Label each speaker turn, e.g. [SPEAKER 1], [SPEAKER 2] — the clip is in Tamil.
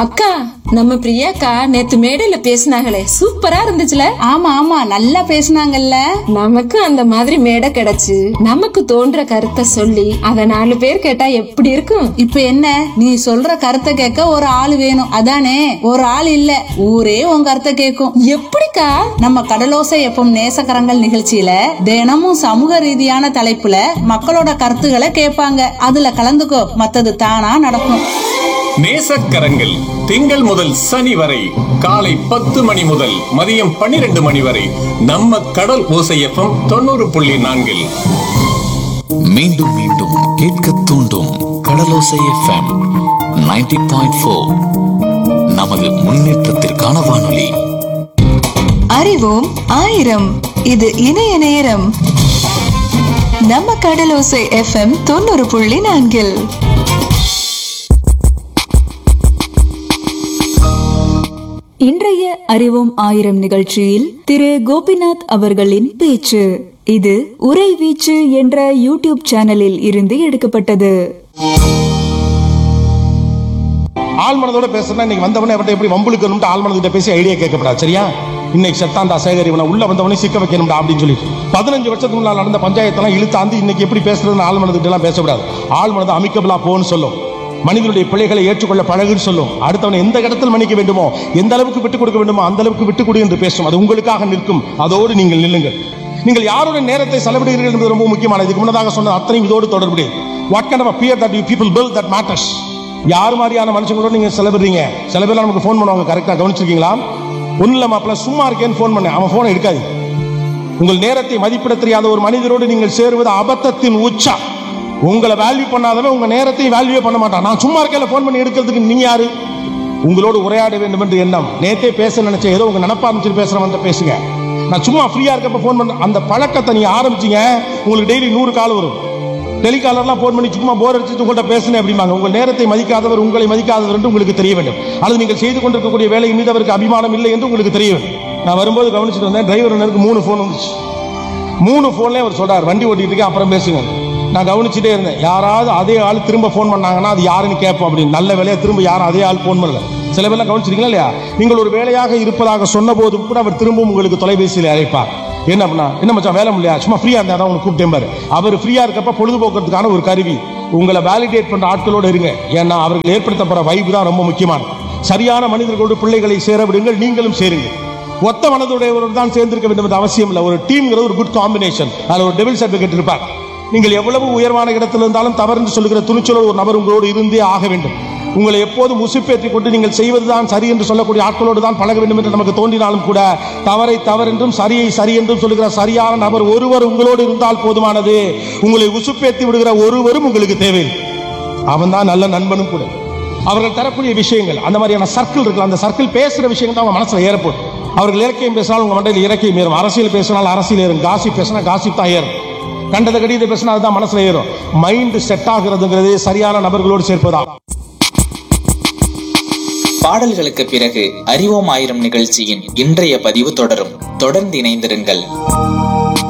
[SPEAKER 1] அக்கா நம்ம பிரியாக்கா நேத்து மேடையில பேசினாங்களே சூப்பரா இருந்துச்சுல
[SPEAKER 2] ஆமா ஆமா நல்லா பேசுனாங்கல்ல
[SPEAKER 1] நமக்கு அந்த மாதிரி மேடை கிடைச்சு நமக்கு தோன்ற கருத்தை சொல்லி அத நாலு பேர் கேட்டா எப்படி இருக்கும்
[SPEAKER 2] இப்ப என்ன நீ சொல்ற கருத்தை கேட்க ஒரு ஆள் வேணும் அதானே ஒரு ஆள் இல்ல ஊரே உன் கருத்தை கேட்கும்
[SPEAKER 1] எப்படிக்கா
[SPEAKER 2] நம்ம கடலோசை எப்பம் நேசக்கரங்கள் நிகழ்ச்சியில தினமும் சமூக ரீதியான தலைப்புல மக்களோட கருத்துக்களை கேட்பாங்க அதுல கலந்துக்கோ மத்தது தானா நடக்கும்
[SPEAKER 3] நேசக்கரங்கள் திங்கள் முதல் சனி வரை காலை பத்து மணி முதல் மதியம் பன்னிரண்டு மணி வரை நம்ம கடல் ஓசையப்பம் தொண்ணூறு புள்ளி நான்கில்
[SPEAKER 4] மீண்டும் மீண்டும் கேட்க தூண்டும் கடலோசை எஃப்எம் 90.4 பாயிண்ட் நமது முன்னேற்றத்திற்கான வானொலி
[SPEAKER 5] அறிவோம் ஆயிரம் இது இணைய நேரம் நம்ம கடலோசை எஃப்எம் தொண்ணூறு புள்ளி நான்கில்
[SPEAKER 6] இன்றைய அறிவோம் ஆயிரம் நிகழ்ச்சியில் திரு கோபிநாத் அவர்களின் பேச்சு இது உரை வீச்சு என்ற யூடியூப் சேனலில் இருந்து எடுக்கப்பட்டது
[SPEAKER 7] ஆள் மனதோட பேசுறா இன்னைக்கு வந்தவனே அவர்கிட்ட எப்படி வம்புழுக்கணும்ட்டு ஆள் மனதிட்ட பேசி ஐடியா கேட்கப்படாது சரியா இன்னைக்கு செத்தாண்டா சேகர் இவனை உள்ள வந்தவனே சிக்க வைக்கணும்டா அப்படின்னு சொல்லிட்டு பதினஞ்சு வருஷத்துக்கு முன்னால் நடந்த பஞ்சாயத்தெல்லாம் இழுத்தாந்து இன்னைக்கு எப்படி பேசுறதுன்னு ஆள் மனதிட்ட எல்லாம் பேசக்கூடாது ஆள் மனதை அமிக்கபிளா போன்னு சொல்லும் மனிதனுடைய பிள்ளைகளை ஏற்றுக்கொள்ள பழகுன்னு சொல்லும் அடுத்தவனை எந்த இடத்தில் மன்னிக்க வேண்டுமோ எந்த அளவுக்கு விட்டுக் கொடுக்க வேண்டுமோ அந்த அளவுக்கு விட்டுக் கொடு என்று பேசும் அது உங்களுக்காக நிற்கும் அதோடு நீங்கள் நில்லுங்கள் நீங்கள் யாருடைய நேரத்தை செலவிடுகிறீர்கள் என்பது ரொம்ப முக்கியமானது இதுக்கு முன்னதாக சொன்ன அத்தனையும் இதோடு தொடர்புடையது what kind of a peer that you people build that matters யார் மாதிரியான மனுஷங்களோட நீங்க செலவிடுறீங்க சில பேர் நமக்கு ஃபோன் பண்ணுவாங்க கரெக்டா கவனிச்சிருக்கீங்களா ஒன்றும் இல்லை மாப்பிள்ள சும்மா இருக்கேன்னு ஃபோன் பண்ணேன் அவன் ஃபோனை எடுக்காது உங்கள் நேரத்தை மதிப்பிட தெரியாத ஒரு மனிதரோடு நீங்கள் சேருவது அபத்தத்தின் உச்சா உங்களை வேல்யூ பண்ணாதவன் உங்க நேரத்தை வேல்யூ பண்ண மாட்டான் நான் சும்மா இருக்கல ஃபோன் பண்ணி எடுக்கிறதுக்கு நீங்க யாரு உங்களோடு உரையாட வேண்டும் என்று எண்ணம் நேத்தே பேச நினைச்ச ஏதோ உங்க நினப்பா இருந்துச்சு பேசுறவன் பேசுங்க நான் சும்மா ஃப்ரீயா இருக்கப்ப ஃபோன் பண்ண அந்த பழக்கத்தை நீங்க ஆரம்பிச்சீங்க உங்களுக்கு டெய்லி நூறு கால் வரும் டெலிகாலர்லாம் ஃபோன் பண்ணி சும்மா போர் அடிச்சுட்டு உங்கள்கிட்ட பேசுனேன் அப்படிம்பாங்க உங்கள் நேரத்தை மதிக்காதவர் உங்களை மதிக்காதவர் என்று உங்களுக்கு தெரிய வேண்டும் அல்லது நீங்கள் செய்து கொண்டிருக்கக்கூடிய வேலை மீது அவருக்கு அபிமானம் இல்லை என்று உங்களுக்கு தெரிய வேண்டும் நான் வரும்போது கவனிச்சுட்டு வந்தேன் டிரைவர் எனக்கு மூணு ஃபோன் வந்துச்சு மூணு ஃபோன்லேயே அவர் சொல்றார் வண்டி ஓட்டிட்டு இருக்கேன் அப்புறம் பேசுங்க நான் கவனிச்சுட்டே இருந்தேன் யாராவது அதே ஆள் திரும்ப ஃபோன் பண்ணாங்கன்னா அது யாருன்னு கேட்போம் அப்படின்னு நல்ல வேலையா திரும்ப யாரும் அதே ஆள் ஃபோன் பண்ணல சில பேர்லாம் கவனிச்சிருக்கீங்களா இல்லையா நீங்கள் ஒரு வேலையாக இருப்பதாக சொன்ன போதும் கூட அவர் திரும்பவும் உங்களுக்கு தொலைபேசியில் அழைப்பார் என்ன அப்படின்னா என்ன மச்சான் வேலை முடியல சும்மா ஃப்ரீயா இருந்தா தான் உங்களுக்கு கூப்பிட்டேன் பாரு அவர் ஃப்ரீயா இருக்கப்ப பொழுதுபோக்குறதுக்கான ஒரு கருவி உங்களை வேலிடேட் பண்ற ஆட்களோடு இருங்க ஏன்னா அவர்கள் ஏற்படுத்தப்படுற வைப்பு தான் ரொம்ப முக்கியமானது சரியான மனிதர்களோடு பிள்ளைகளை சேர விடுங்கள் நீங்களும் சேருங்கள் ஒத்த மனதுடையவரோடு தான் சேர்ந்திருக்க வேண்டும் என்ற அவசியம் இல்லை ஒரு டீம்ங்கிறது ஒரு குட் காம்பினேஷன் அதில் ஒரு டெபிள் சர்டிபிகேட் இருப்பார் நீங்கள் எவ்வளவு உயர்வான இடத்தில் இருந்தாலும் தவறு சொல்லுகிற துணிச்சலோடு ஒரு நபர் உங்களோடு இருந்தே ஆக வேண்டும் உங்களை எப்போதும் உசுப்பேற்றிக் கொண்டு நீங்கள் செய்வதுதான் சரி என்று சொல்லக்கூடிய ஆட்களோடு தான் பழக வேண்டும் என்று நமக்கு தோன்றினாலும் கூட தவறை தவறென்றும் சரியை சரி என்றும் சொல்லுகிற சரியான நபர் ஒருவர் உங்களோடு இருந்தால் போதுமானது உங்களை உசுப்பேற்றி விடுகிற ஒருவரும் உங்களுக்கு தேவையில்லை அவன் தான் நல்ல நண்பனும் கூட அவர்கள் தரக்கூடிய விஷயங்கள் அந்த மாதிரியான சர்க்கிள் இருக்குல்ல அந்த சர்க்கிள் பேசுற விஷயங்கள் தான் அவங்க மனசுல ஏறப்படும் அவர்கள் இலக்கியம் பேசினால் உங்க மண்டையில் இலக்கியம் ஏறும் அரசியல் பேசினால் அரசியல் ஏறும் காசி பேசினா காசிப் தான் ஏறும் கண்டத கடிதத்தை பேசினா அதுதான் மனசுல ஏறும் மைண்ட் செட் ஆகிறதுங்கிறது சரியான நபர்களோடு சேர்ப்பதா
[SPEAKER 8] பாடல்களுக்கு பிறகு அறிவோம் ஆயிரம் நிகழ்ச்சியின் இன்றைய பதிவு தொடரும் தொடர்ந்து இணைந்திருங்கள்